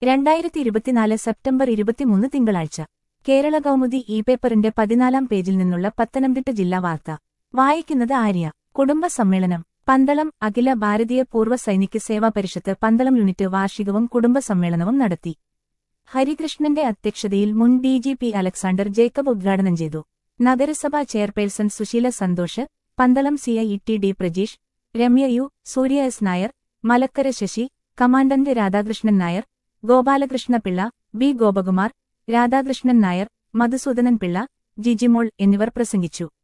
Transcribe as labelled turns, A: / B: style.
A: രണ്ടായിരത്തി ഇരുപത്തിനാല് സെപ്റ്റംബർ ഇരുപത്തിമൂന്ന് തിങ്കളാഴ്ച കേരള കൗമുദി ഇ പേപ്പറിന്റെ പതിനാലാം പേജിൽ നിന്നുള്ള പത്തനംതിട്ട ജില്ലാ വാർത്ത വായിക്കുന്നത് ആര്യ കുടുംബ സമ്മേളനം പന്തളം അഖില ഭാരതീയ പൂർവ്വ സൈനിക സേവാ പരിഷത്ത് പന്തളം യൂണിറ്റ് വാർഷികവും കുടുംബ സമ്മേളനവും നടത്തി ഹരികൃഷ്ണന്റെ അധ്യക്ഷതയിൽ മുൻ D G P Alexander Jacob ഉദ്ഘാടനം ചെയ്തു നഗരസഭാ chairperson Susheela Santhosh Pandalam C I T D Prajeesh Ramya U Surya S Nair Malakkara Sasi commandant Radhakrishnan Nair Gopalakrishna Pillai B Gopakumar Radhakrishnan Nair Madhusoodanan Pillai Jijimol എന്നിവർ പ്രസംഗിച്ചു